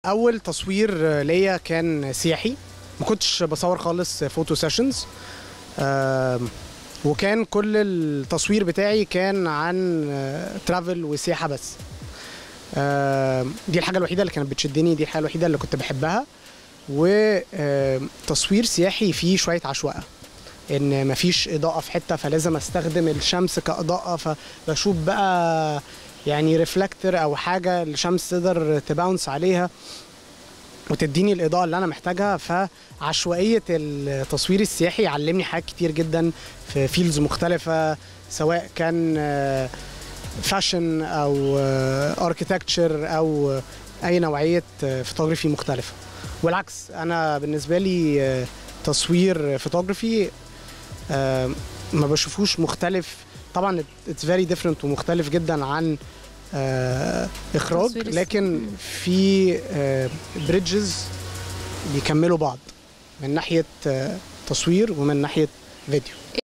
اول تصوير ليا كان سياحي ما كنتش بصور خالص فوتو سيشنز وكان كل التصوير بتاعي كان عن ترافل وسياحه بس آم، دي الحاجه الوحيده اللي كانت بتشدني دي الحاجه الوحيده اللي كنت بحبها وتصوير سياحي فيه شويه عشوائيه ان مفيش اضاءه في حته فلازم استخدم الشمس كاضاءه فبشوف بقى يعني ريفلكتور او حاجه الشمس تقدر تباونس عليها وتديني الاضاءه اللي انا محتاجها فعشوائيه التصوير السياحي علمني حاجات كتير جدا في فيلدز مختلفه سواء كان فاشن او اركيتكتشر او اي نوعيه فوتوغرافي مختلفه والعكس انا بالنسبه لي آه، تصوير فوتوغرافي ما بشوفوش مختلف طبعا اتس فيري ديفرنت ومختلف جدا عن آه، اخراج تصوير الس- لكن في بريدجز بيكملوا بعض من ناحيه آه، تصوير ومن ناحيه فيديو